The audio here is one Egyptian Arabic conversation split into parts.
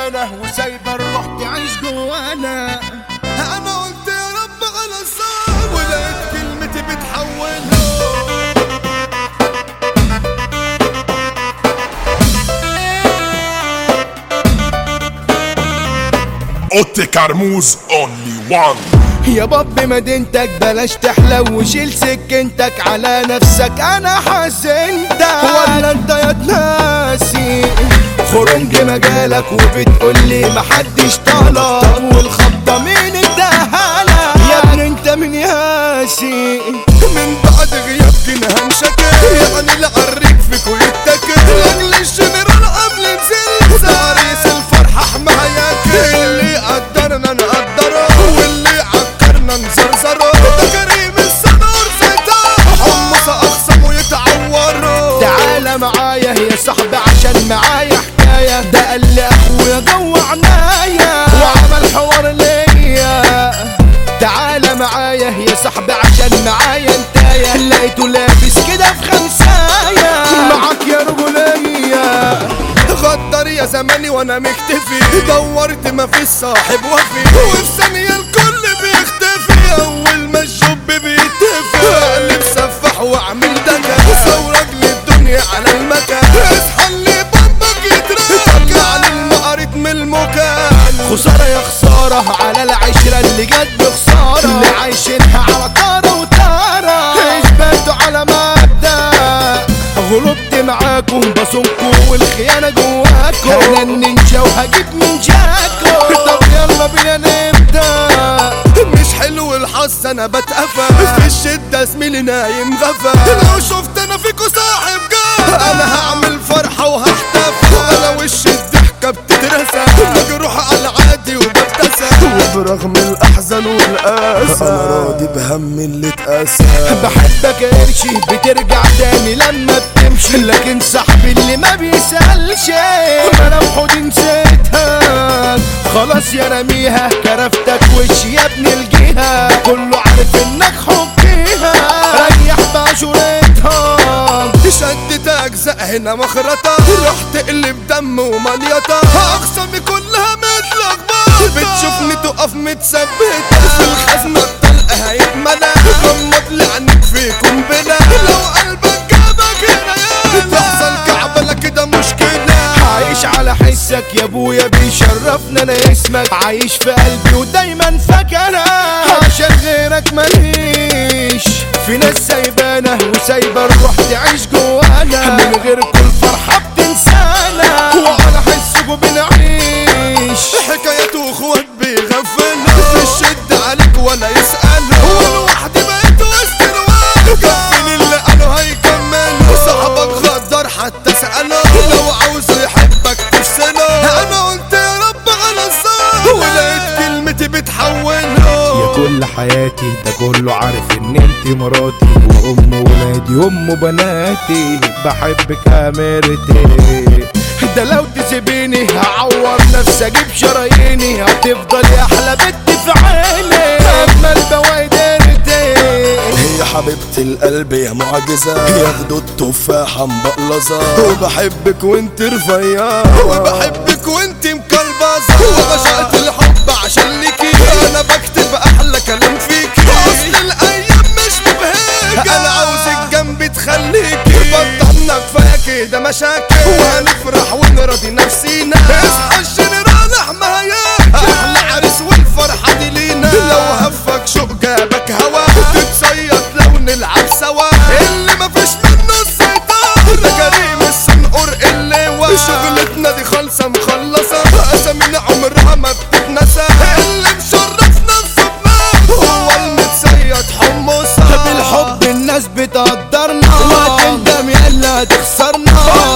سايبانه وسايبه الروح تعيش جوانا انا قلت يا رب على الصعب ولقيت كلمتي بتحولها اوتي كرموز اونلي وان يا باب مدينتك بلاش تحلو وشيل سكنتك على نفسك انا حزنتك ولا انت يا ناسي خرنج مجالك وبتقول لي محدش طلب طب والخبطه مين اداها لك يا ابني انت من ياسي من بعد غياب كنا هنشكل يعني العريك فيك ويتكل لاجل الجنرال قبل نزل عريس الفرحة حماها ياكل اللي قدرنا نقدره واللي عكرنا نزرزره ده كريم الصدور زيتها حمص اخصم ويتعوروا تعالى معايا يا صاحبي عشان معايا حكاية ده قال لي اخويا جوه عنايا وعمل حوار ليا تعالى معايا يا صاحبي عشان معايا انتايا لقيته لابس كده في خمسايا معاك يا رجولية غدر يا زماني وانا مكتفي دورت ما في صاحب وفي وفي ثانية الكل بيختفي اول ما الشب بيتفق قلب سفح واعمل دجا ثورة للدنيا على المكان اصحى اللي بابك يترك طلع المقاريط من المكان خسارة يا خسارة على العشرة اللي جت بخسارة اللي عايشينها على طارة وطارة اثبتوا على مبدأ غلطت معاكم بصنكم والخيانة جواكم انا النينجا وهجيب من جاكم طب يلا بينا نبدأ مش حلو الحظ انا بتقفى في الشدة زميلي نايم غفا لو شفت انا فيكو صاحب جاه انا هعمل فرحة وهحتفل انا وش الضحكة بتترسى مجروح على العادي وببتسم وبرغم الاحزان والاسى انا راضي بهم اللي اتقاسى بحبك قرشي بترجع تاني لما بتمشي لكن صاحبي اللي ما بيسألش ملامحه دي نسيتها خلاص يا رميها كرفتك وش يا ابن الجهة كله عارف انك حبيها ريح باشورتها شدت اجزاء هنا مخرطة رح تقلب دم ومليطة اقسامي كلها متلخبطة بتشوفني تقف متثبتة في الخزنة الطلقة هيتملى غمض لي عنك في قنبلة لو قلبك جابك هنا يا تحصل كعبة لا كده مشكلة عايش على حسك يا ابويا بيشرفنا انا اسمك عايش في قلبي ودايما فاكرك عشان غيرك مليش في ناس سايبانه وسايبه الروح تعيش جوانا من غيركم الفرحه بتنسانا وعلى حسكم بنعيش حكايته اخوات بيغفلوا في الشدة عليك ولا يسألوا ولوحدي بقيت وسط الوقت كفين اللي قالوا هيكملوا صاحبك غدار حتى سأله لو عاوز يحبك تفصله انا قلت يا رب على الصعب ولقيت كلمتي بتحوله يا كل حياتي ده كله عارف ان انت مراتي وام ولادي ام بناتي بحبك اميرتي ده لو تسيبيني هعور نفسي اجيب شراييني هتفضل يا احلى بنت في عيني اما البواقي ديرتي هي حبيبتي القلب يا معجزة ياخدوا التفاحة مبقلظة وبحبك وانت رفيعة وبحبك وانت مكلبظة وبشقت الحب عشان ليكي انا بكتب احلى كلام فيكي اصل الايام مش مبهجة انا عاوزك جنبي تخليكي بطلنا كفاية كده مشاكل وهنفرح ونرضي نفسينا اصحى الجنرال حماياك احلى عريس والفرحة دي لينا لو هفك شوق جابك هوا تتصيد لو نلعب سوا اللي مفيش منه السيطرة ده كريم الصنقور اللواء شغلتنا دي خالصة مخلصة اسامينا عمرها ما بتتنسى اللي مشرفنا الصبنا هو المتصيد حمصة بالحب الناس بتقدرنا وهتندم يلا هتخسرنا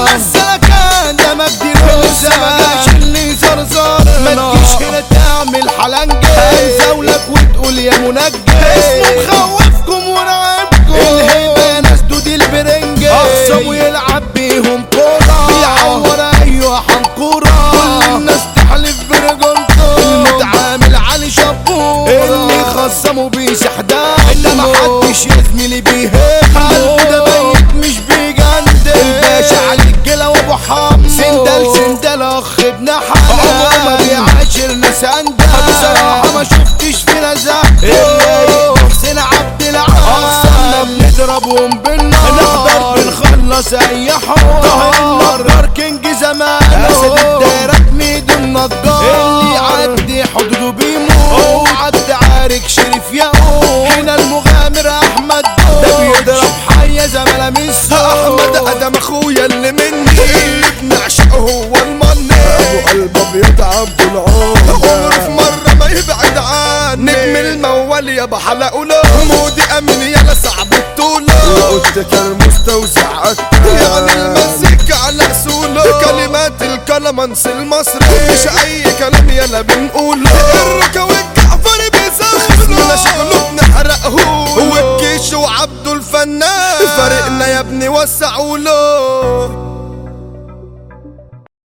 السلكان ده مجدي روزة ما جاش اللي زرزرنا ما تجيش هنا تعمل حلنجة هنزولك وتقول يا منجي اسمه مخوفكم ورعبكم الهيبة يا ناس دودي البرنجة اقسم ويلعب بيهم كورة بيعور ايوه حنكورة كل الناس تحلف برجولته المتعامل علي شبورة اللي خصمه بيسح دمه محدش يا زميلي بيهمه قلبه ده ميت مش بيجندل الباشا علي الجلا وابو حمو سندل سندل اخ ابن حلال زمانه اسد الدايرة ميدو النجار اللي يعدي حدوده بيموت عد عارك شريف ياقوت هنا المغامر احمد ده بيضرب حية زمالة من احمد ادم اخويا اللي مني اللي بنعشقه هو المني ابو قلب ابيض عبد العمر عمره في مره ما يبعد عني نجم الموال يا بحلقه له مودي امن يا صعب الطولة قلت كان مستوزع يعني المزيكا على اصوله كلمات الكلمنس المصري مش اي كلام يلا بنقوله الركا والجعفر بيزخرنا شغله بنحرقه والجيش وعبده الفنان فريقنا يا ابني وسعوا له